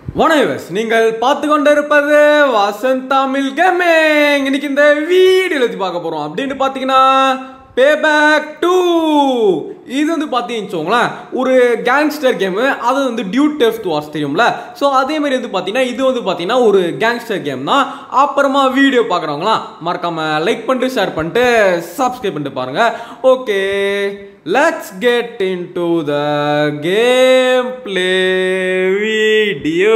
வணக்கம் நீங்கள் பார்த்து கொண்டிருப்பது வசந்த் தமிழ் கேமிங் இன்னைக்கு இந்த வீடியோல பத்தி பார்க்க போறோம் அப்படின்னு பார்த்தீங்கன்னா பே பேக் டூ இது வந்து பார்த்தீங்கன்னு வச்சுக்கோங்களேன் ஒரு கேங்ஸ்டர் கேமு அது வந்து டியூட் டெஃப்ட் வார்ஸ் தெரியும்ல ஸோ அதே மாதிரி வந்து பார்த்தீங்கன்னா இது வந்து பார்த்தீங்கன்னா ஒரு கேங்ஸ்டர் கேம் தான் அப்புறமா வீடியோ பார்க்குறவங்களாம் மறக்காம லைக் பண்ணிட்டு ஷேர் பண்ணிட்டு சப்ஸ்கிரைப் பண்ணிட்டு பாருங்க okay let's get into the game play video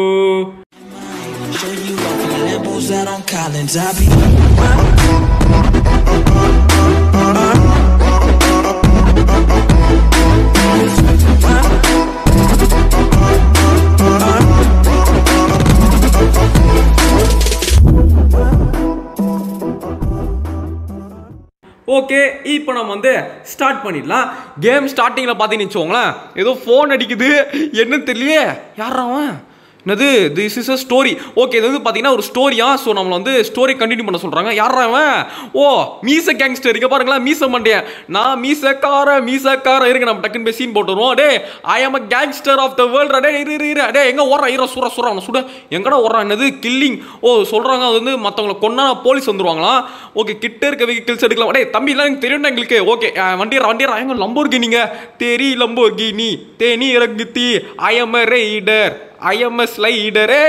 Show you off in the Lambos out on Collins. I be okay இப்போ நம்ம வந்து ஸ்டார்ட் பண்ணிடலாம் கேம் ஸ்டார்டிங்கில் பார்த்தீங்கன்னு வச்சுக்கோங்களேன் ஏதோ ஃபோன் அடிக்குது என்னன்னு தெரியலையே யாரா அவன் என்னது this is a story okay இது வந்து பார்த்தீங்கன்னா ஒரு ஸ்டோரியா ஸோ நம்மளை வந்து ஸ்டோரி கண்டினியூ பண்ண சொல்கிறாங்க யாரா அவன் ஓ மீச கேங்ஸ்டர் இங்கே பாருங்களேன் மீச மண்டேன் நான் மீசக்கார மீசக்கார இருக்கு நம்ம டக்குன்னு போய் சீன் போட்டுருவோம் டே I am a gangster of the world டே இரு இரு இரு டே எங்கே ஓடுறான் ஈர சுர சுர அவனை சுட எங்கடா ஓடுறான் என்னது கில்லிங் ஓ சொல்கிறாங்க அது வந்து மற்றவங்களை கொன்னா போலீஸ் வந்துருவாங்களாம் ஓகே கிட்ட இருக்க வெஹிக்கிள்ஸ் எடுக்கலாம் டேய் தம்பி எல்லாம் எனக்கு தெரியும் எங்களுக்கு ஓகே வண்டியரா வண்டியரா எங்க லம்போர்கினிங்க தெரி லம்போர்கினி தேனி இறங்குத்தி I am rider I'm slider ஏ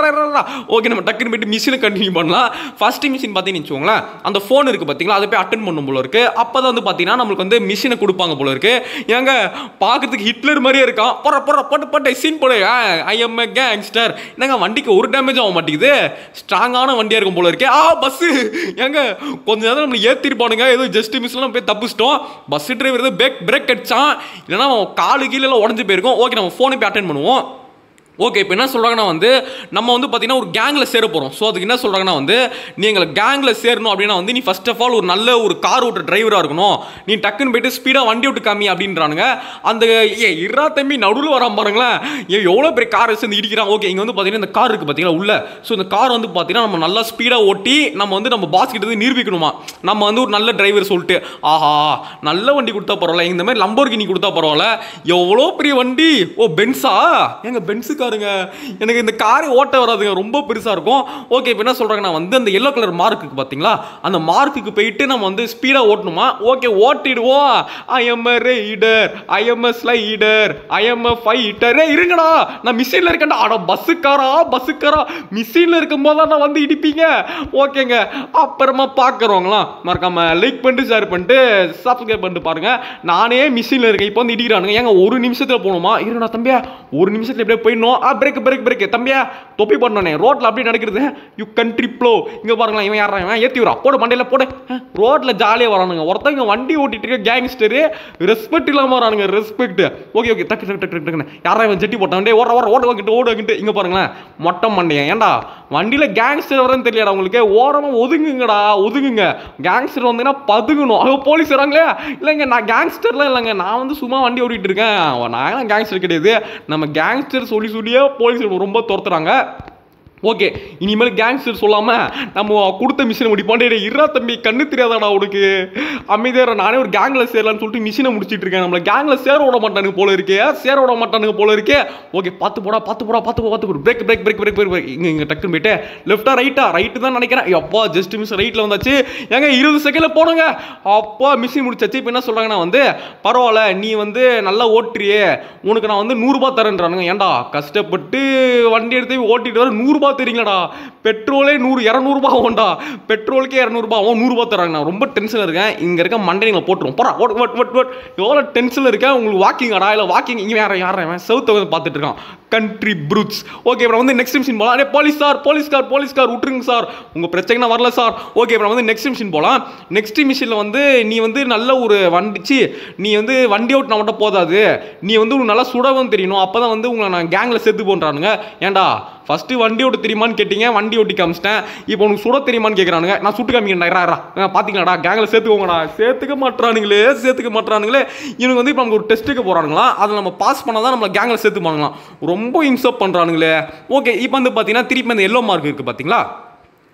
ஓகே நம்ம டக்குன்னு போயிட்டு மிஷினை கண்டினியூ பண்ணலாம் ஃபர்ஸ்ட் மிஷின் பார்த்தீங்கன்னு வச்சுக்கோங்களேன் அந்த ஃபோன் இருக்குது பார்த்தீங்களா அதை போய் அட்டன் பண்ணும் போல இருக்கு அப்போ தான் வந்து பார்த்தீங்கன்னா நம்மளுக்கு வந்து மிஷினை கொடுப்பாங்க போல இருக்கு ஏங்க பார்க்கறதுக்கு ஹிட்லர் மாதிரியே இருக்கான் போற போற போட்டு போட்டு சீன் போடு ஐ எம் ஏ கேங்ஸ்டர் என்னங்க வண்டிக்கு ஒரு டேமேஜ் ஆக மாட்டேங்குது ஸ்ட்ராங்கான வண்டியாக இருக்கும் போல இருக்கு ஆ பஸ்ஸு ஏங்க கொஞ்ச நேரம் நம்மளை ஏற்றிருப்பானுங்க ஏதோ ஜஸ்ட் மிஸ்லாம் போய் தப்பிச்சிட்டோம் பஸ் டிரைவர் ஏதோ பிரேக் பிரேக் அடிச்சான் இல்லைன்னா அவன் காலு கீழே எல்லாம் உடஞ்சு போயிருக்கும் ஓகே நம்ம ஃபோனை போய் அட்டன் பண்ணுவோம் ஓகே இப்போ என்ன சொல்கிறாங்கன்னா வந்து நம்ம வந்து பார்த்தீங்கன்னா ஒரு கேங்கில் சேர போகிறோம் ஸோ அதுக்கு என்ன சொல்கிறாங்கன்னா வந்து நீ எங்களை கேங்கில் சேரணும் அப்படின்னா வந்து நீ ஃபர்ஸ்ட் ஆஃப் ஆல் ஒரு நல்ல ஒரு கார் ஓட்டுற டிரைவராக இருக்கணும் நீ டக்குன்னு போயிட்டு ஸ்பீடாக வண்டி விட்டு காமி அப்படின்றானுங்க அந்த ஏ இரா தம்பி நடுவில் வராம பாருங்களேன் ஏ எவ்வளோ பெரிய கார் வச்சு இடிக்கிறான் ஓகே இங்கே வந்து பார்த்தீங்கன்னா இந்த கார் இருக்குது பார்த்தீங்களா உள்ள ஸோ இந்த கார் வந்து பார்த்தீங்கன்னா நம்ம நல்லா ஸ்பீடாக ஓட்டி நம்ம வந்து நம்ம பாஸ் கிட்ட இருந்து நிரூபிக்கணுமா நம்ம வந்து ஒரு நல்ல டிரைவர் சொல்லிட்டு ஆஹா நல்ல வண்டி கொடுத்தா பரவாயில்ல இந்த மாதிரி லம்போர்கினி கொடுத்தா பரவாயில்ல எவ்வளோ பெரிய வண்டி ஓ பென்ஸா ஏங்க பென்ஸு காருங்க எனக்கு இந்த காரை ஓட்ட வராதுங்க ரொம்ப பெருசாக இருக்கும் ஓகே இப்போ என்ன சொல்கிறாங்கன்னா வந்து அந்த எல்லோ கலர் மார்க்குக்கு பார்த்தீங்களா அந்த மார்க்குக்கு போயிட்டு நம்ம வந்து ஸ்பீடாக ஓட்டணுமா ஓகே ஓட்டிடுவோம் I am a rider I am a slider I am a fighter இருங்கடா நான் மிஷினில் இருக்கேன்டா அட பஸ்ஸுக்காரா பஸ்ஸுக்காரா மிஷினில் இருக்கும்போது தான் நான் வந்து இடிப்பீங்க ஓகேங்க அப்புறமா பார்க்குறவங்களாம் மறக்காம லைக் பண்ணிட்டு ஷேர் பண்ணிட்டு சப்ஸ்கிரைப் பண்ணிட்டு பாருங்க நானே மிஷினில் இருக்கேன் இப்போ வந்து இடிக்கிறானுங்க ஏங்க ஒரு நிமிஷத்தில் போகணுமா இருடா தம்பியா ஒரு நிமிஷத்தில் எப்படியே போயிடணும் ஆ பிரேக் பிரேக் பிரேக் தம்பியா தொப்பி பண்ணனே ரோட்டில் அப்படியே நடக்கிறது யூ கண்ட்ரி ப்ளோ இங்கே பாருங்களா இவன் யாரா இவன் ஏற்றி வரா போடு மண்டையில் போடு ரோட்டில் ஜாலியாக வரானுங்க ஒருத்தங்க வண்டி ஓட்டிட்டு இருக்க கேங்ஸ்டரு ரெஸ்பெக்ட் இல்லாமல் வரானுங்க ரெஸ்பெக்ட் ஓகே ஓகே டக்கு டக்கு டக்கு டக்குன்னு யாரா இவன் ஜெட்டி போட்டான் டே ஓட ஓட ஓட வாங்கிட்டு ஓட வாங்கிட்டு இங்கே பாருங்களேன் மொட்டை மண்டையன் ஏன்டா வண்டியில் கேங்ஸ்டர் வரேன்னு தெரியலடா உங்களுக்கு ஓரமாக ஒதுங்குங்கடா ஒதுங்குங்க கேங்ஸ்டர் வந்தீங்கன்னா பதுங்கணும் அவங்க போலீஸ் வராங்களே இல்லைங்க நான் கேங்ஸ்டர்லாம் இல்லைங்க நான் வந்து சும்மா வண்டி ஓட்டிட்டு இருக்கேன் நான் கேங்ஸ்டர் கிடையாது நம்ம கேங்ஸ்டர் சொல்லி சொல்லியே போலீஸ் ரொம்ப துரத்துறாங்க ஓகே இனிமேல் கேங்ஸ்டர் சொல்லாம நம்ம கொடுத்த மிஷினை முடிப்பான் டேய் இருடா தம்பி கண்ணு தெரியாதாடா உனக்கு அமைதியாக நானே ஒரு கேங்கில் சேரலாம்னு சொல்லிட்டு மிஷினை முடிச்சிட்டு இருக்கேன் நம்மள கேங்கில் சேர விட மாட்டானுங்க போல இருக்கே சேர விட மாட்டானுங்க போல இருக்கே ஓகே பார்த்து போடா பார்த்து போடா பார்த்து போ பார்த்து போ brake brake brake brake brake இங்கே இங்கே டக்குன்னு போயிட்டு லெஃப்டா ரைட்டா ரைட்டு தான் நினைக்கிறேன் அப்பா ஜஸ்ட் மிஸ் ரைட்டில் வந்தாச்சு ஏங்க இருபது செகண்டில் போடுங்க அப்பா மிஷின் முடிச்சாச்சு இப்போ என்ன சொல்கிறாங்கன்னா வந்து பரவாயில்ல நீ வந்து நல்லா ஓட்டுறியே உனக்கு நான் வந்து நூறுரூபா தரேன்றானுங்க ஏன்டா கஷ்டப்பட்டு வண்டி எடுத்து ஓட்டிட்டு வர நூறுரூபா தெரியுங்களாடா பெட்ரோலே நூறு இரநூறுபா ஆகும்டா பெட்ரோலுக்கே இரநூறுபா ஆகும் நூறுரூபா தராங்க நான் ரொம்ப டென்ஷனில் இருக்கேன் இங்கே இருக்க மண்டைங்களை போட்டுரும் போறா ஓட் ஓட் ஓட் ஓட் எவ்வளோ டென்ஷனில் இருக்கேன் உங்களுக்கு வாக்கிங் அடா இல்லை வாக்கிங் இங்கே யாரை யாரை சவுத்தை வந்து பார்த்துட்டு இருக்கான் கண்ட்ரி ப்ரூட்ஸ் ஓகே அப்புறம் வந்து நெக்ஸ்ட் மிஷின் போகலாம் அடே police sir police car police car விட்டுருங்க சார் உங்கள் பிரச்சனை வரல சார் ஓகே அப்புறம் வந்து நெக்ஸ்ட் மிஷின் போகலாம் நெக்ஸ்ட் மிஷினில் வந்து நீ வந்து நல்ல ஒரு வண்டிச்சு நீ வந்து வண்டி ஓட்டினா மட்டும் போதாது நீ வந்து உனக்கு நல்லா சுடவும் தெரியணும் அப்போ தான் வந்து உங்களை நான் கேங்கில் சேர்த்து போன்றானுங்க ஏன்டா ஃபஸ்ட்டு வண்டி ஓட்ட தெரியுமான்னு கேட்டீங்க வண்டி ஓட்டி காமிச்சிட்டேன் இப்போ உனக்கு சுட தெரியுமான்னு கேட்குறானுங்க நான் சுட்டு காமிக்கிறேன்டா பார்த்தீங்களாடா கேங்கில் சேர்த்துக்கோங்கடா சேர்த்துக்க மாட்டானுங்களே சேர்த்துக்க மாட்டானுங்களே இவனுக்கு வந்து இப்போ நமக்கு ஒரு டெஸ்ட்டுக்கு போகிறானுங்களா அதை நம்ம பாஸ் பண்ணால் தான் நம்மளை கேங்கில் சேர்த்து பண்ணலாம் ரொம்ப இன்சப் பண்ணுறானுங்களே ஓகே இப்போ வந்து பார்த்தீங்கன்னா திருப்பி அந்த எல்லோ மார்க் இருக்குது பார்த்தீங்களா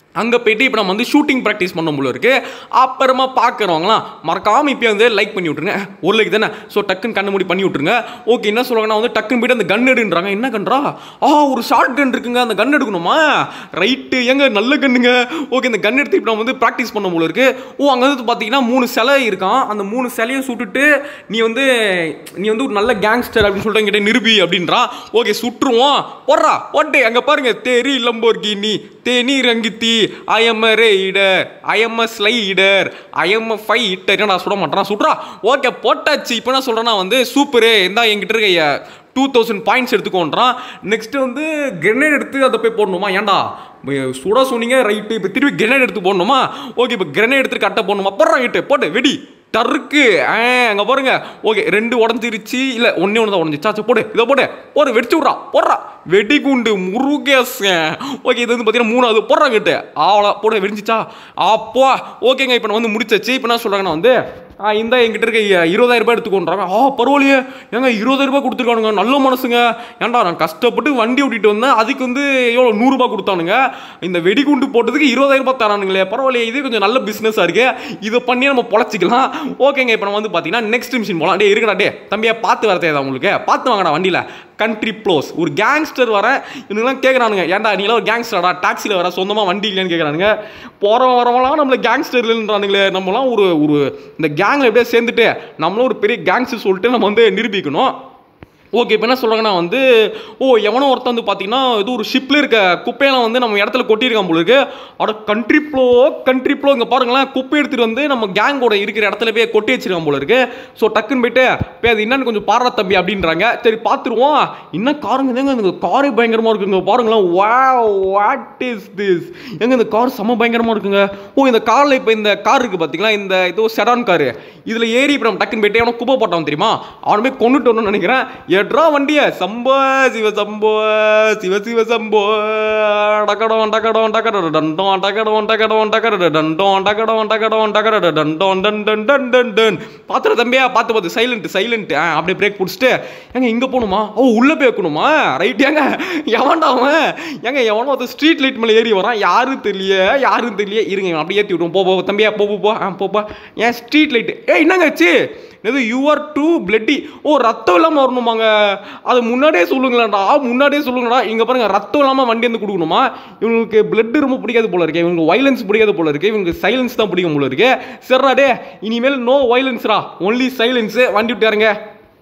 அங்கே போயிட்டு இப்போ நம்ம வந்து ஷூட்டிங் ப்ராக்டிஸ் பண்ண போல இருக்கு அப்புறமா பார்க்குறவங்களாம் மறக்காமல் இப்போ வந்து லைக் பண்ணி விட்ருங்க ஒரு லைக் தானே ஸோ டக்குன்னு கண்ணு மூடி பண்ணி விட்ருங்க ஓகே என்ன சொல்லுவாங்கன்னா வந்து டக்குன்னு போயிட்டு அந்த கன் எடுன்றாங்க என்ன கன்றா ஆ ஒரு ஷார்ட் கன் இருக்குங்க அந்த கன் எடுக்கணுமா ரைட்டு ஏங்க நல்ல கன்னுங்க ஓகே இந்த கன் எடுத்து இப்போ நம்ம வந்து ப்ராக்டிஸ் பண்ண போல இருக்கு ஓ அங்கே வந்து பார்த்தீங்கன்னா மூணு சிலை இருக்கான் அந்த மூணு சிலையை சுட்டுட்டு நீ வந்து நீ வந்து ஒரு நல்ல கேங்ஸ்டர் அப்படின்னு சொல்லிட்டு என்கிட்ட நிரூபி அப்படின்றான் ஓகே சுட்டுருவோம் போடுறா போட்டு அங்கே பாருங்க தேரி லம்போர்கினி தேனி ரங்கித்தி I am a rider I am a slider I am a fighter நான் சுட மாட்டேன் சுட்றா ஓகே போட்டாச்சு இப்போ நான் சொல்கிறேன்னா வந்து சூப்பரு இந்தா என்கிட்ட இருக்க டூ தௌசண்ட் பாயிண்ட்ஸ் எடுத்துக்கோன்றான் நெக்ஸ்ட் வந்து கிரெனேட் எடுத்து அதை போய் போடணுமா ஏன்டா இப்ப சுட சொன்னீங்க ரைட்டு இப்போ திருப்பி கிரெனேட் எடுத்து போடணுமா ஓகே இப்போ கிரெனேட் எடுத்து கட்ட போடணுமா போடுறான் கிட்ட போட்டு வெடி டருக்கு ஆ அங்கே பாருங்க ஓகே ரெண்டு உடஞ்சிருச்சு இல்லை ஒன்றே ஒன்று தான் உடஞ்சிச்சா சரி போடு இதை போடு போடு வெடிச்சு விட்றா போடுறா வெடிகுண்டு முருகேஸ் ஓகே இது வந்து பார்த்தீங்கன்னா மூணாவது போடுறாங்க கிட்ட ஆவலா போட வெடிஞ்சிச்சா அப்போ ஓகேங்க இப்போ நான் வந்து முடிச்சாச்சு இப்போ என்ன சொல்கிறாங்கன்னா வந்து ஆ இந்த என்கிட்ட இருக்க இ- இருபதாயிரம் ரூபாய் எடுத்துக்கோன்றாங்க ஆ பரவாயில்லையே ஏங்க இருபதாயிரம் ரூபாய் கொடுத்துருக்கானுங்க நல்ல மனசுங்க ஏன்டா நான் கஷ்டப்பட்டு வண்டி ஓட்டிட்டு வந்தேன் அதுக்கு வந்து எவ்வளோ நூறுரூபா கொடுத்தானுங்க இந்த வெடிகுண்டு போட்டதுக்கு இருபதாயிரம் ரூபாய் தரானுங்களே பரவாயில்லையே இது கொஞ்சம் நல்ல பிஸ்னஸாக இருக்கு இதை பண்ணி நம்ம பொழைச்சிக்கலாம் ஓகேங்க இப்போ நம்ம வந்து பார்த்தீங்கன்னா நெக்ஸ்ட் மிஷின் போகலாம் டே இருக்கடா டே தம்பியா பார்த்து வரதே உங்களுக்கு பார்த்து வாங்கடா வண்டியில் கண்ட்ரி ப்ளோஸ் ஒரு கேங்ஸ்டர் வர இவனுங்களாம் கேட்குறானுங்க ஏன்டா நீங்களாம் ஒரு கேங்ஸ்டரடா டாக்ஸியில் வர சொந்தமாக வண்டி இல்லைன்னு கேட்குறானுங்க போகிறவன் வரவங்களாம் நம்மள கேங்ஸ்டர் இல்லைன்றானுங்களே நம்மலாம் ஒரு ஒரு இந்த கேங்கில் எப்படியே சேர்ந்துட்டு நம்மளும் ஒரு பெரிய கேங்ஸ்டர் சொல்லிட்டு நம்ம வந்து நிரூபிக்கணும் ஓகே இப்போ என்ன சொல்கிறாங்கன்னா வந்து ஓ எவனோ ஒருத்தன் வந்து பார்த்தீங்கன்னா இது ஒரு ஷிப்பில் இருக்க குப்பையெல்லாம் வந்து நம்ம இடத்துல கொட்டியிருக்கான் போல இருக்கு அட கண்ட்ரி ப்ளோ கண்ட்ரி ப்ளோ இங்கே பாருங்களேன் குப்பை எடுத்துகிட்டு வந்து நம்ம கேங்கோட இருக்கிற இடத்துல போய் கொட்டி வச்சிருக்கான் போல இருக்கு ஸோ டக்குன்னு போயிட்டு போய் அது என்னன்னு கொஞ்சம் பாடுற தம்பி அப்படின்றாங்க சரி பார்த்துருவோம் இன்னும் காருங்க தாங்க இந்த காரே பயங்கரமாக இருக்குங்க பாருங்களேன் வா வாட் இஸ் திஸ் எங்க இந்த கார் செம்ம பயங்கரமாக இருக்குங்க ஓ இந்த காரில் இப்போ இந்த கார் இருக்குது பார்த்தீங்களா இந்த ஏதோ செடான் காரு இதில் ஏறி இப்போ நம்ம டக்குன்னு போயிட்டு அவனை குப்பை போட்டான் தெரியுமா அவனை போய் கொண்டுட்டு வரணும்னு நினைக்கிறேன் எட்ரா வண்டிய சம்போ சிவ சம்போ சிவ சிவ சம்போ டக்கடம் டக்கடம் டக்கட டண்டோம் டக்கடம் டக்கடம் டக்கட டண்டோம் டக்கடம் டக்கடம் டக்கட டண்டோம் டன் டன் டன் டன் டன் பாத்துற தம்பியா பார்த்து பார்த்து சைலண்ட் சைலண்ட் அப்படியே பிரேக் பிடிச்சிட்டு ஏங்க இங்கே போகணுமா ஓ உள்ளே போய் வைக்கணுமா ரைட் ஏங்க எவன்டா அவன் ஏங்க எவனோ அது ஸ்ட்ரீட் லைட் மேலே ஏறி வரான் யாரும் தெரியல யாரும் தெரியல இருங்க இவன் அப்படியே ஏற்றி விடுவோம் போ போ தம்பியா போ போ போ ஆ போப்பா ஏன் ஸ்ட்ரீட் லைட்டு ஏய் என்னங்க ஆச்சு இது யூஆர் டூ பிளட்டி ஓ ரத்தம் இல்லாமல் வரணுமாங்க அது முன்னாடியே சொல்லுங்களேன்டா முன்னாடியே சொல்லுங்கடா இங்கே பாருங்க ரத்தம் இல்லாமல் வண்டி வந்து கொடுக்கணுமா இவங்களுக்கு பிளட் ரொம்ப பிடிக்காது போல இருக்கு இவங்களுக்கு வைலன்ஸ் பிடிக்காது போல இருக்கு இவங்களுக்கு சைலன்ஸ் தான் பிடிக்கும் போல இருக்கு சரிடா டே இனிமேல் நோ வைலன்ஸ்ரா ஒன்லி சைலன்ஸ் வண்டி விட்டாருங்க